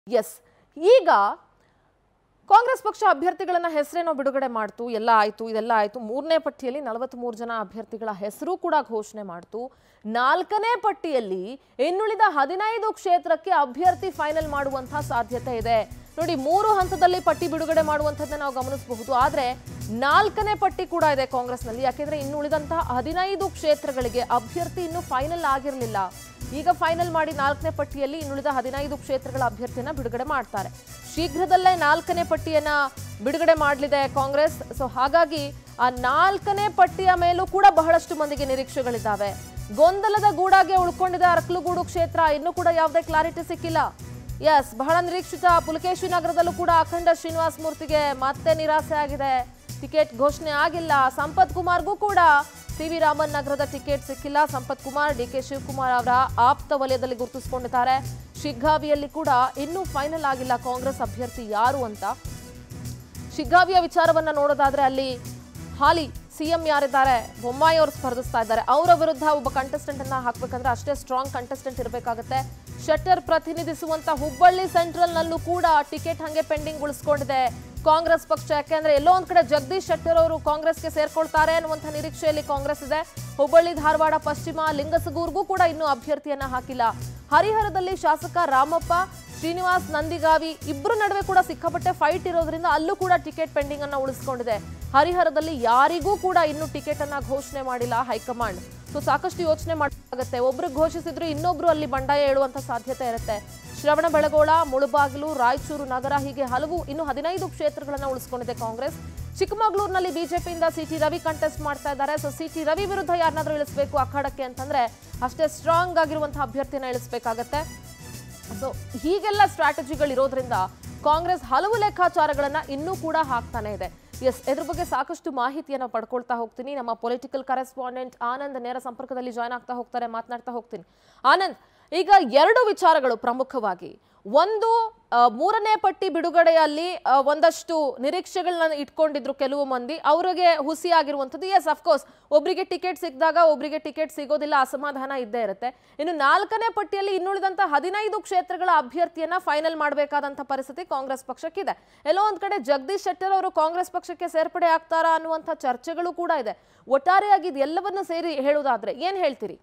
S ಈಗ ಕಾಂಗ್ರೆಸ್ ಪಕ್ಷ ಅಭ್ಯರ್ಥಿಗಳನ್ನ ಹೆಸರೇನೋ ಬಿಡುಗಡೆ ಮಾಡ್ತು ಎಲ್ಲ ಆಯ್ತು ಇದೆಲ್ಲ ಆಯ್ತು ಮೂರನೇ ಪಟ್ಟಿಯಲ್ಲಿ ನಲವತ್ಮೂರು ಜನ ಅಭ್ಯರ್ಥಿಗಳ ಹೆಸರು ಕೂಡ ಘೋಷಣೆ ಮಾಡ್ತು ನಾಲ್ಕನೇ ಪಟ್ಟಿಯಲ್ಲಿ ಇನ್ನುಳಿದ ಹದಿನೈದು ಕ್ಷೇತ್ರಕ್ಕೆ ಅಭ್ಯರ್ಥಿ ಫೈನಲ್ ಮಾಡುವಂತಹ ಸಾಧ್ಯತೆ ಇದೆ ನೋಡಿ ಮೂರು ಹಂತದಲ್ಲಿ ಪಟ್ಟಿ ಬಿಡುಗಡೆ ಮಾಡುವಂಥದ್ದನ್ನ ನಾವು ಗಮನಿಸಬಹುದು ಆದ್ರೆ ನಾಲ್ಕನೇ ಪಟ್ಟಿ ಕೂಡ ಇದೆ ಕಾಂಗ್ರೆಸ್ನಲ್ಲಿ ಯಾಕೆಂದ್ರೆ ಇನ್ನು ಉಳಿದಂತಹ ಹದಿನೈದು ಕ್ಷೇತ್ರಗಳಿಗೆ ಅಭ್ಯರ್ಥಿ ಇನ್ನೂ ಫೈನಲ್ ಆಗಿರಲಿಲ್ಲ ಈಗ ಫೈನಲ್ ಮಾಡಿ ನಾಲ್ಕನೇ ಪಟ್ಟಿಯಲ್ಲಿ ಇನ್ನುಳಿದ ಹದಿನೈದು ಕ್ಷೇತ್ರಗಳ ಅಭ್ಯರ್ಥಿಯನ್ನ ಬಿಡುಗಡೆ ಮಾಡ್ತಾರೆ ಶೀಘ್ರದಲ್ಲೇ ನಾಲ್ಕನೇ ಪಟ್ಟಿಯನ್ನ ಬಿಡುಗಡೆ ಮಾಡಲಿದೆ ಕಾಂಗ್ರೆಸ್ ಸೊ ಹಾಗಾಗಿ ಆ ನಾಲ್ಕನೇ ಪಟ್ಟಿಯ ಮೇಲೂ ಕೂಡ ಬಹಳಷ್ಟು ಮಂದಿಗೆ ನಿರೀಕ್ಷೆಗಳಿದ್ದಾವೆ ಗೊಂದಲದ ಗೂಡಾಗೆ ಉಳ್ಕೊಂಡಿದೆ ಅರಕಲುಗೂಡು ಕ್ಷೇತ್ರ ಇನ್ನೂ ಕೂಡ ಯಾವುದೇ ಕ್ಲಾರಿಟಿ ಸಿಕ್ಕಿಲ್ಲ ಎಸ್ ಬಹಳ ನಿರೀಕ್ಷಿತ ಪುಲಕೇಶಿ ನಗರದಲ್ಲೂ ಕೂಡ ಅಖಂಡ ಶ್ರೀನಿವಾಸ ಮೂರ್ತಿಗೆ ಮತ್ತೆ ನಿರಾಸೆ ಆಗಿದೆ ಟಿಕೆಟ್ ಘೋಷಣೆ ಆಗಿಲ್ಲ ಸಂಪತ್ ಕುಮಾರ್ಗೂ ಕೂಡ ಸಿ ವಿ ರಾಮನ್ ನಗರದ ಟಿಕೆಟ್ ಸಿಕ್ಕಿಲ್ಲ ಸಂಪತ್ ಕುಮಾರ್ ಡಿ ಕೆ ಶಿವಕುಮಾರ್ ಅವರ ಆಪ್ತ ವಲಯದಲ್ಲಿ ಗುರುತಿಸಿಕೊಂಡಿದ್ದಾರೆ ಶಿಗ್ಗಾವಿಯಲ್ಲಿ ಕೂಡ ಇನ್ನೂ ಫೈನಲ್ ಆಗಿಲ್ಲ ಕಾಂಗ್ರೆಸ್ ಅಭ್ಯರ್ಥಿ ಯಾರು ಅಂತ ಶಿಗ್ಗಾವಿಯ ವಿಚಾರವನ್ನ ನೋಡೋದಾದ್ರೆ ಅಲ್ಲಿ ಹಾಲಿ ಸಿಎಂ ಯಾರಿದ್ದಾರೆ ಬೊಮ್ಮಾಯಿ ಅವರು ಸ್ಪರ್ಧಿಸ್ತಾ ಇದ್ದಾರೆ ಅವರ ವಿರುದ್ಧ ಒಬ್ಬ ಕಂಟೆಸ್ಟೆಂಟ್ ಅನ್ನ ಹಾಕ್ಬೇಕಂದ್ರೆ ಅಷ್ಟೇ ಸ್ಟ್ರಾಂಗ್ ಕಂಟೆಸ್ಟೆಂಟ್ ಇರಬೇಕಾಗುತ್ತೆ ಶೆಟ್ಟರ್ ಪ್ರತಿನಿಧಿಸುವಂತ ಹುಬ್ಬಳ್ಳಿ ಸೆಂಟ್ರಲ್ ನಲ್ಲೂ ಕೂಡ ಟಿಕೆಟ್ ಹಂಗೆ ಪೆಂಡಿಂಗ್ ಉಳಿಸ್ಕೊಂಡಿದೆ ಕಾಂಗ್ರೆಸ್ ಪಕ್ಷ ಯಾಕೆಂದ್ರೆ ಎಲ್ಲೋ ಒಂದ್ ಕಡೆ ಜಗದೀಶ್ ಶೆಟ್ಟರ್ ಅವರು ಕಾಂಗ್ರೆಸ್ಗೆ ಸೇರ್ಕೊಳ್ತಾರೆ ಅನ್ನುವಂಥ ನಿರೀಕ್ಷೆಯಲ್ಲಿ ಕಾಂಗ್ರೆಸ್ ಇದೆ ಹುಬ್ಬಳ್ಳಿ ಧಾರವಾಡ ಪಶ್ಚಿಮ ಲಿಂಗಸಗೂರ್ಗೂ ಕೂಡ ಇನ್ನೂ ಅಭ್ಯರ್ಥಿಯನ್ನ ಹಾಕಿಲ್ಲ ಹರಿಹರದಲ್ಲಿ ಶಾಸಕ ರಾಮಪ್ಪ ಶ್ರೀನಿವಾಸ್ ನಂದಿಗಾವಿ ಇಬ್ಬರು ನಡುವೆ ಕೂಡ ಸಿಕ್ಕಾಪಟ್ಟೆ ಫೈಟ್ ಇರೋದ್ರಿಂದ ಅಲ್ಲೂ ಕೂಡ ಟಿಕೆಟ್ ಪೆಂಡಿಂಗ್ ಅನ್ನ ಉಳಿಸ್ಕೊಂಡಿದೆ ಹರಿಹರದಲ್ಲಿ ಯಾರಿಗೂ ಕೂಡ ಇನ್ನೂ ಟಿಕೆಟ್ ಅನ್ನ ಘೋಷಣೆ ಮಾಡಿಲ್ಲ ಹೈಕಮಾಂಡ್ ಸೊ ಸಾಕಷ್ಟು ಯೋಚನೆ ಮಾಡಬೇಕಾಗತ್ತೆ ಒಬ್ರು ಘೋಷಿಸಿದ್ರು ಇನ್ನೊಬ್ರು ಅಲ್ಲಿ ಬಂಡಾಯ ಹೇಳುವಂತ ಸಾಧ್ಯತೆ ಇರುತ್ತೆ ಶ್ರವಣ ಬೆಳಗೋಳ ಮುಳುಬಾಗಿಲು ರಾಯಚೂರು ನಗರ ಹೀಗೆ ಹಲವು ಇನ್ನು ಹದಿನೈದು ಕ್ಷೇತ್ರಗಳನ್ನ ಉಳಿಸ್ಕೊಂಡಿದೆ ಕಾಂಗ್ರೆಸ್ ಚಿಕ್ಕಮಗಳೂರಿನಲ್ಲಿ ಬಿಜೆಪಿಯಿಂದ ಸಿ ಟಿ ರವಿ ಕಂಟೆಸ್ಟ್ ಮಾಡ್ತಾ ಇದ್ದಾರೆ ಸೊ ಸಿ ಟಿ ರವಿ ವಿರುದ್ಧ ಯಾರನ್ನಾದ್ರೂ ಇಳಿಸ್ಬೇಕು ಅಖಾಡಕ್ಕೆ ಅಂತಂದ್ರೆ ಅಷ್ಟೇ ಸ್ಟ್ರಾಂಗ್ ಆಗಿರುವಂತಹ ಅಭ್ಯರ್ಥಿನ ಇಳಿಸ್ಬೇಕಾಗತ್ತೆ ಸೊ ಹೀಗೆಲ್ಲ ಸ್ಟ್ರಾಟಜಿಗಳು ಇರೋದ್ರಿಂದ ಕಾಂಗ್ರೆಸ್ ಹಲವು ಲೆಕ್ಕಾಚಾರಗಳನ್ನ ಇನ್ನೂ ಕೂಡ ಹಾಕ್ತಾನೆ ಇದೆ ಎಸ್ ಇದ್ರ ಬಗ್ಗೆ ಸಾಕಷ್ಟು ಮಾಹಿತಿಯನ್ನು ಪಡ್ಕೊಳ್ತಾ ಹೋಗ್ತೀನಿ ನಮ್ಮ ಪೊಲಿಟಿಕಲ್ ಕರೆಸ್ಪಾಂಡೆಂಟ್ ಆನಂದ್ ನೇರ ಸಂಪರ್ಕದಲ್ಲಿ ಜಾಯ್ನ್ ಆಗ್ತಾ ಹೋಗ್ತಾರೆ ಮಾತನಾಡ್ತಾ ಹೋಗ್ತೀನಿ ಆನಂದ್ ಈಗ ಎರಡು ವಿಚಾರಗಳು ಪ್ರಮುಖವಾಗಿ ಒಂದು ಆ, ಮೂರನೇ ಪಟ್ಟಿ ಬಿಡುಗಡೆಯಲ್ಲಿ ಆ, ಒಂದಷ್ಟು ನಿರೀಕ್ಷೆಗಳನ್ನ ಇಟ್ಕೊಂಡಿದ್ರು ಕೆಲವು ಮಂದಿ ಅವರಿಗೆ ಹುಸಿ ಆಗಿರುವಂಥದ್ದು ಎಸ್ ಅಫ್ಕೋರ್ಸ್ ಒಬ್ಬರಿಗೆ ಟಿಕೆಟ್ ಸಿಕ್ಕಿದಾಗ ಒಬ್ಬರಿಗೆ ಟಿಕೆಟ್ ಸಿಗೋದಿಲ್ಲ ಅಸಮಾಧಾನ ಇದ್ದೇ ಇರುತ್ತೆ ಇನ್ನು ನಾಲ್ಕನೇ ಪಟ್ಟಿಯಲ್ಲಿ ಇನ್ನುಳಿದಂಥ ಹದಿನೈದು ಕ್ಷೇತ್ರಗಳ ಅಭ್ಯರ್ಥಿಯನ್ನ ಫೈನಲ್ ಮಾಡಬೇಕಾದಂಥ ಪರಿಸ್ಥಿತಿ ಕಾಂಗ್ರೆಸ್ ಪಕ್ಷಕ್ಕಿದೆ ಎಲ್ಲೋ ಒಂದ್ ಕಡೆ ಜಗದೀಶ್ ಶೆಟ್ಟರ್ ಅವರು ಕಾಂಗ್ರೆಸ್ ಪಕ್ಷಕ್ಕೆ ಸೇರ್ಪಡೆ ಆಗ್ತಾರಾ ಅನ್ನುವಂಥ ಚರ್ಚೆಗಳು ಕೂಡ ಇದೆ ಒಟ್ಟಾರೆಯಾಗಿ ಇದೆಲ್ಲವನ್ನ ಸೇರಿ ಹೇಳುವುದಾದ್ರೆ ಏನ್ ಹೇಳ್ತೀರಿ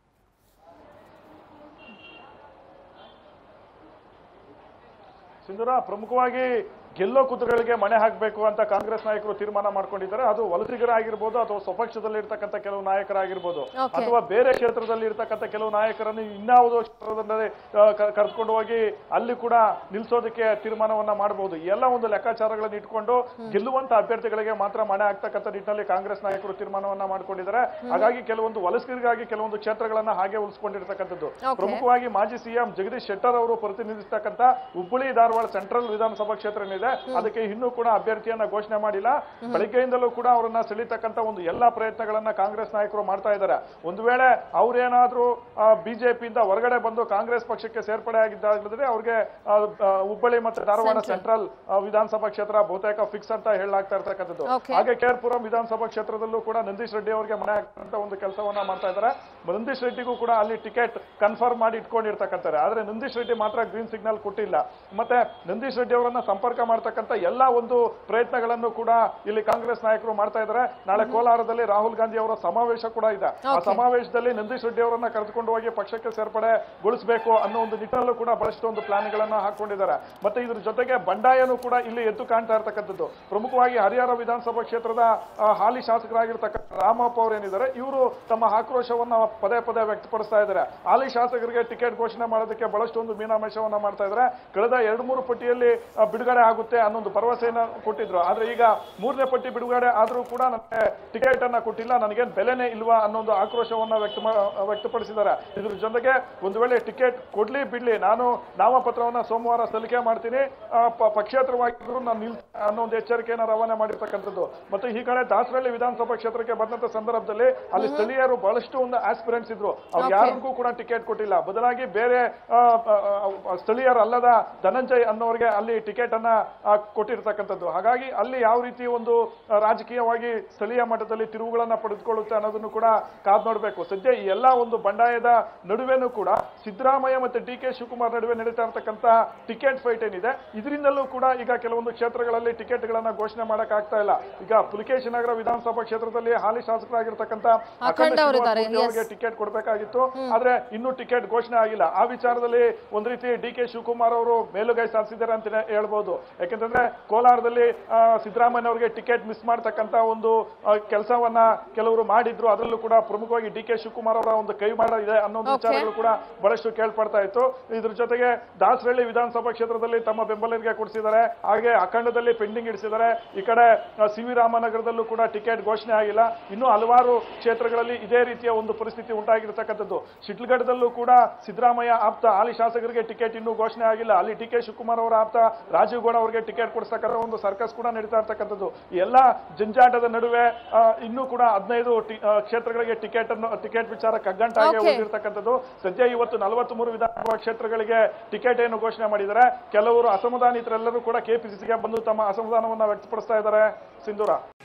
ಸಿಂಧೂರ ಪ್ರಮುಖವಾಗಿ ಗೆಲ್ಲೋ ಕುದುರೆಗಳಿಗೆ ಮಣೆ ಹಾಕಬೇಕು ಅಂತ ಕಾಂಗ್ರೆಸ್ ನಾಯಕರು ತೀರ್ಮಾನ ಮಾಡ್ಕೊಂಡಿದ್ದಾರೆ ಅದು ವಲಸಿಗರಾಗಿರ್ಬೋದು ಅಥವಾ ಸ್ವಪಕ್ಷದಲ್ಲಿ ಇರ್ತಕ್ಕಂಥ ಕೆಲವು ನಾಯಕರಾಗಿರ್ಬೋದು Okay. ಅಥವಾ ಬೇರೆ ಕ್ಷೇತ್ರದಲ್ಲಿ ಇರ್ತಕ್ಕಂಥ ಕೆಲವು ನಾಯಕರನ್ನು ಇನ್ಯಾವುದೋ ಕ್ಷೇತ್ರದಲ್ಲಿ ಆ, ಕ- ಕರೆದುಕೊಂಡು ಹೋಗಿ ಅಲ್ಲಿ ಕೂಡ ನಿಲ್ಸೋದಕ್ಕೆ ತೀರ್ಮಾನವನ್ನ ಮಾಡಬಹುದು ಈ ಎಲ್ಲ ಒಂದು ಲೆಕ್ಕಾಚಾರಗಳನ್ನು ಇಟ್ಕೊಂಡು ಗೆಲ್ಲುವಂತ ಅಭ್ಯರ್ಥಿಗಳಿಗೆ ಮಾತ್ರ ಮಣೆ ಹಾಕ್ತಕ್ಕಂಥ ನಿಟ್ಟಿನಲ್ಲಿ ಕಾಂಗ್ರೆಸ್ ನಾಯಕರು ತೀರ್ಮಾನವನ್ನ ಮಾಡ್ಕೊಂಡಿದ್ದಾರೆ ಹಾಗಾಗಿ ಕೆಲವೊಂದು ವಲಸಿಗರಿಗಾಗಿ ಕೆಲವೊಂದು ಕ್ಷೇತ್ರಗಳನ್ನ ಹಾಗೆ ಉಳಿಸ್ಕೊಂಡಿರ್ತಕ್ಕಂಥದ್ದು Okay. ಪ್ರಮುಖವಾಗಿ ಮಾಜಿ ಸಿಎಂ ಜಗದೀಶ್ ಶೆಟ್ಟರ್ ಅವರು ಪ್ರತಿನಿಧಿಸ್ತಕ್ಕಂಥ ಹುಬ್ಬಳ್ಳಿ ಧಾರವಾಡ ಸೆಂಟ್ರಲ್ ವಿಧಾನಸಭಾ ಕ್ಷೇತ್ರ ಏನಿದೆ ಅದಕ್ಕೆ ಇನ್ನೂ ಕೂಡ ಅಭ್ಯರ್ಥಿಯನ್ನ ಘೋಷಣೆ ಮಾಡಿಲ್ಲ ಬೆಳಗ್ಗೆಯಿಂದಲೂ ಕೂಡ ಅವರನ್ನ ಸೆಳೀತಕ್ಕಂಥ ಒಂದು ಎಲ್ಲಾ ಪ್ರಯತ್ನಗಳನ್ನ ಕಾಂಗ್ರೆಸ್ ನಾಯಕರು ಮಾಡ್ತಾ ಇದ್ದಾರೆ ಒಂದು ವೇಳೆ ಅವ್ರೇನಾದ್ರೂ ಬಿಜೆಪಿಯಿಂದ ಹೊರಗಡೆ ಬಂದು ಕಾಂಗ್ರೆಸ್ ಪಕ್ಷಕ್ಕೆ ಸೇರ್ಪಡೆ ಆಗಿದ್ದಾದ್ರೆ ಅವ್ರಿಗೆ ಆ, ಆ, ಹುಬ್ಬಳ್ಳಿ ಮತ್ತೆ ಧಾರವಾಡ Central. ಸೆಂಟ್ರಲ್ ಆ, ವಿಧಾನಸಭಾ ಕ್ಷೇತ್ರ ಬಹುತೇಕ ಫಿಕ್ಸ್ ಅಂತ ಹೇಳಲಾಗ್ತಾ ಇರ್ತಕ್ಕಂಥದ್ದು Okay. ಹಾಗೆ ಕೇರ್ಪುರಂ ವಿಧಾನಸಭಾ ಕ್ಷೇತ್ರದಲ್ಲೂ ಕೂಡ ನಂದೀಶ್ ರೆಡ್ಡಿ ಅವರಿಗೆ ಮನೆ ಹಾಕುವಂತ ಒಂದು ಕೆಲಸವನ್ನ ಮಾಡ್ತಾ ಇದ್ದಾರೆ ನಂದೀಶ್ ರೆಡ್ಡಿಗೂ ಕೂಡ ಅಲ್ಲಿ ಟಿಕೆಟ್ ಕನ್ಫರ್ಮ್ ಮಾಡಿ ಇಟ್ಕೊಂಡಿರ್ತಕ್ಕಂತಾರೆ ಆದ್ರೆ ನಂದೀಶ್ ರೆಡ್ಡಿ ಮಾತ್ರ ಗ್ರೀನ್ ಸಿಗ್ನಲ್ ಕೊಟ್ಟಿಲ್ಲ ಮತ್ತೆ ನಂದೀಶ್ ರೆಡ್ಡಿ ಅವರನ್ನ ಸಂಪರ್ಕ ಮಾಡ್ತಕ್ಕಂಥ ಎಲ್ಲಾ ಒಂದು ಪ್ರಯತ್ನಗಳನ್ನು ಕೂಡ ಇಲ್ಲಿ ಕಾಂಗ್ರೆಸ್ ನಾಯಕರು ಮಾಡ್ತಾ ಇದ್ದಾರೆ ನಾಳೆ ಕೋಲಾರದಲ್ಲಿ ರಾಹುಲ್ ಗಾಂಧಿ ಅವರ ಸಮಾವೇಶ ಕೂಡ ಇದೆ ಆ Okay. ಸಮಾವೇಶದಲ್ಲಿ ನಂದೀಶ್ ರೆಡ್ಡಿ ಅವರನ್ನ ಕರೆದುಕೊಂಡು ಹೋಗಿ ಪಕ್ಷಕ್ಕೆ ಸೇರ್ಪಡೆಗೊಳಿಸಬೇಕು ಅನ್ನೋ ಒಂದು ನಿಟ್ಟಿನಲ್ಲೂ ಕೂಡ ಬಹಳಷ್ಟು ಒಂದು ಪ್ಲಾನ್ಗಳನ್ನ ಹಾಕೊಂಡಿದ್ದಾರೆ ಮತ್ತೆ ಇದ್ರ ಜೊತೆಗೆ ಬಂಡಾಯನೂ ಕೂಡ ಇಲ್ಲಿ ಎದ್ದು ಕಾಣ್ತಾ ಇರ್ತಕ್ಕಂಥದ್ದು ಪ್ರಮುಖವಾಗಿ ಹರಿಹರ ವಿಧಾನಸಭಾ ಕ್ಷೇತ್ರದ ಆ, ಹಾಲಿ ಶಾಸಕರಾಗಿರ್ತಕ್ಕಂಥ ರಾಮಪ್ಪ ಅವರೇನಿದ್ದಾರೆ ಇವರು ತಮ್ಮ ಆಕ್ರೋಶವನ್ನ ಪದೇ ಪದೇ ವ್ಯಕ್ತಪಡಿಸ್ತಾ ಇದ್ದಾರೆ ಹಾಲಿ ಶಾಸಕರಿಗೆ ಟಿಕೆಟ್ ಘೋಷಣೆ ಮಾಡೋದಕ್ಕೆ ಬಹಳಷ್ಟು ಒಂದು ಮೀನಾಮೇಷವನ್ನ ಮಾಡ್ತಾ ಇದ್ದಾರೆ ಕಳೆದ ಎರಡು ಮೂರು ಪಟ್ಟಿಯಲ್ಲಿ ಆ, ಬಿಡುಗಡೆ ಆಗುತ್ತೆ ಅನ್ನೊಂದು ಭರವಸೆಯನ್ನ ಕೊಟ್ಟಿದ್ರು ಆದ್ರೆ ಈಗ ಮೂರನೇ ಪಟ್ಟಿ ಬಿಡುಗಡೆ ಆದ್ರೂ ಕೂಡ ನನಗೆ ಟಿಕೆಟ್ ಅನ್ನ ಕೊಟ್ಟಿಲ್ಲ ನನಗೇನ್ ಬೆಲೆನೇ ಇಲ್ವಾ ಅನ್ನೊಂದು ಆಕ್ರೋಶವನ್ನ ವ್ಯಕ್ತ ಮಾ- ವ್ಯಕ್ತಪಡಿಸಿದ್ದಾರೆ ಇದ್ರ ಜೊತೆಗೆ ಒಂದು ವೇಳೆ ಟಿಕೆಟ್ ಕೊಡ್ಲಿ ಬಿಡ್ಲಿ ನಾನು ನಾಮಪತ್ರವನ್ನ ಸೋಮವಾರ ಸಲ್ಲಿಕೆ ಮಾಡ್ತೀನಿ ಆ, ಪ- ಪಕ್ಷೇತರವಾಗಿದ್ರು ನಾನು ನಿಲ್ ಅನ್ನೋ ಒಂದು ಎಚ್ಚರಿಕೆಯನ್ನ ರವಾನೆ ಮಾಡಿರ್ತಕ್ಕಂಥದ್ದು ಮತ್ತು ಈ ಕಡೆ ದಾಸರಳ್ಳಿ ವಿಧಾನಸಭಾ ಕ್ಷೇತ್ರಕ್ಕೆ ಬಂದಂತ ಸಂದರ್ಭದಲ್ಲಿ ಅಲ್ಲಿ ಸ್ಥಳೀಯರು ಬಹಳಷ್ಟು ಒಂದು ಆಸ್ಪಿರೆಂಟ್ಸ್ ಇದ್ರು ಅವ್ರು Okay. ಯಾರಿಗೂ ಕೂಡ ಟಿಕೆಟ್ ಕೊಟ್ಟಿಲ್ಲ ಬದಲಾಗಿ ಬೇರೆ ಆ, ಆ, ಆ, ಸ್ಥಳೀಯರಲ್ಲದ ಧನಂಜಯ್ ಅನ್ನೋರಿಗೆ ಅಲ್ಲಿ ಟಿಕೆಟ್ ಅನ್ನ ಆ, ಕೊಟ್ಟಿರ್ತಕ್ಕಂಥದ್ದು ಹಾಗಾಗಿ ಅಲ್ಲಿ ಯಾವ ರೀತಿ ಒಂದು ಆ, ರಾಜಕೀಯವಾಗಿ ಸ್ಥಳೀಯ ಮಟ್ಟದಲ್ಲಿ ತಿರುವುಗಳನ್ನ ಪಡೆದುಕೊಳ್ಳುತ್ತೆ ಅನ್ನೋದನ್ನು ಕೂಡ ಕಾದ್ ನೋಡಬೇಕು ಸದ್ಯ ಈ ಎಲ್ಲಾ ಒಂದು ಬಂಡಾಯದ ನಡುವೆನೂ ಕೂಡ ಸಿದ್ದರಾಮಯ್ಯ ಮತ್ತೆ ಡಿ ಕೆ ಶಿವಕುಮಾರ್ ನಡುವೆ ನಡೀತಾ ಇರತಕ್ಕಂತ ಟಿಕೆಟ್ ಫೈಟ್ ಏನಿದೆ ಇದರಿಂದಲೂ ಕೂಡ ಈಗ ಕೆಲವೊಂದು ಕ್ಷೇತ್ರಗಳಲ್ಲಿ ಟಿಕೆಟ್ಗಳನ್ನ ಘೋಷಣೆ ಮಾಡಕ್ ಆಗ್ತಾ ಇಲ್ಲ ಈಗ ಪುಲಿಕೇಶಿ ನಗರ ವಿಧಾನಸಭಾ ಕ್ಷೇತ್ರದಲ್ಲಿ ಹಾಲಿ ಶಾಸಕರಾಗಿರ್ತಕ್ಕಂಥ ಅಖಂಡ ಅವರಿದ್ದಾರೆ, ಅವರಿಗೆ ಟಿಕೆಟ್ ಕೊಡಬೇಕಾಗಿತ್ತು ಆದ್ರೆ ಇನ್ನೂ ಟಿಕೆಟ್ ಘೋಷಣೆ ಆಗಿಲ್ಲ ಆ ವಿಚಾರದಲ್ಲಿ ಒಂದ್ ರೀತಿ ಡಿ ಕೆ ಶಿವಕುಮಾರ್ ಅವರು ಮೇಲುಗೈ ಸಾಧಿಸಿದ್ದಾರೆ ಅಂತ ಹೇಳ್ಬೋದು ಯಾಕಂತಂದ್ರೆ ಕೋಲಾರದಲ್ಲಿ ಆ, ಸಿದ್ದರಾಮಯ್ಯ ಅವರಿಗೆ ಟಿಕೆಟ್ ಮಿಸ್ ಮಾಡ್ತಕ್ಕಂತ ಒಂದು ಕೆಲಸವನ್ನ ಕೆಲವರು ಮಾಡಿದ್ರು ಅದರಲ್ಲೂ ಕೂಡ ಪ್ರಮುಖವಾಗಿ ಡಿ ಕೆ ಶಿವಕುಮಾರ್ ಅವರ ಒಂದು ಕೈ ಮಾಡ ಇದೆ ಅನ್ನೋ ಒಂದು Okay. ವಿಚಾರಗಳು ಕೂಡ ಬಹಳಷ್ಟು ಕೇಳ್ಪಡ್ತಾ ಇತ್ತು ಇದ್ರ ಜೊತೆಗೆ ದಾಸರಳ್ಳಿ ವಿಧಾನಸಭಾ ಕ್ಷೇತ್ರದಲ್ಲಿ ತಮ್ಮ ಬೆಂಬಲಿಗರಿಗೆ ಕೊಡಿಸಿದ್ದಾರೆ ಹಾಗೆ ಅಖಂಡದಲ್ಲಿ ಪೆಂಡಿಂಗ್ ಇಡಿಸಿದ್ದಾರೆ ಈ ಕಡೆ ಸಿ ವಿ ರಾಮನಗರದಲ್ಲೂ ಕೂಡ ಟಿಕೆಟ್ ಘೋಷಣೆ ಆಗಿಲ್ಲ ಇನ್ನು ಹಲವಾರು ಕ್ಷೇತ್ರಗಳಲ್ಲಿ ಇದೇ ರೀತಿಯ ಒಂದು ಪರಿಸ್ಥಿತಿ ಉಂಟಾಗಿರ್ತಕ್ಕಂಥದ್ದು ಶಿಡ್ಲಘಟ್ಟದಲ್ಲೂ ಕೂಡ ಸಿದ್ದರಾಮಯ್ಯ ಆಪ್ತ ಹಾಲಿ ಶಾಸಕರಿಗೆ ಟಿಕೆಟ್ ಇನ್ನೂ ಘೋಷಣೆ ಆಗಿಲ್ಲ ಅಲ್ಲಿ ಟಿ ಕೆ ಶಿವಕುಮಾರ್ ಅವರ ಆಪ್ತ ರಾಜೀವ್ ಗೌಡ ಅವರಿಗೆ ಟಿಕೆಟ್ ಕೊಡಿಸ್ತಕ್ಕಂಥ ಒಂದು ಸರ್ಕಸ್ ಕೂಡ ನಡೀತಾ ಇರ್ತಕ್ಕಂಥದ್ದು ಈ ಎಲ್ಲ ಜಂಜಾಟದ ನಡುವೆ ಆ, ಇನ್ನೂ ಕೂಡ ಹದಿನೈದು ಕ್ಷೇತ್ರಗಳಿಗೆ ಟಿಕೆಟ್ ಅನ್ನು ಟಿಕೆಟ್ ವಿಚಾರ ಕಗ್ಗಂಟಾಗಿ Okay. ಉಳಿದಿರ್ತಕ್ಕಂಥದ್ದು ಸದ್ಯ ಇವತ್ತು ನಲವತ್ಮೂರು ವಿಧಾನಸಭಾ ಕ್ಷೇತ್ರಗಳಿಗೆ ಟಿಕೆಟ್ ಏನು ಘೋಷಣೆ ಮಾಡಿದ್ದಾರೆ ಕೆಲವರು ಅಸಮಾಧಾನಿತರೆಲ್ಲರೂ ಕೂಡ ಕೆಪಿಸಿಸಿಗೆ ಬಂದು ತಮ್ಮ ಅಸಮಾಧಾನವನ್ನ ವ್ಯಕ್ತಪಡಿಸ್ತಾ ಇದ್ದಾರೆ ಸಿಂಧೂರ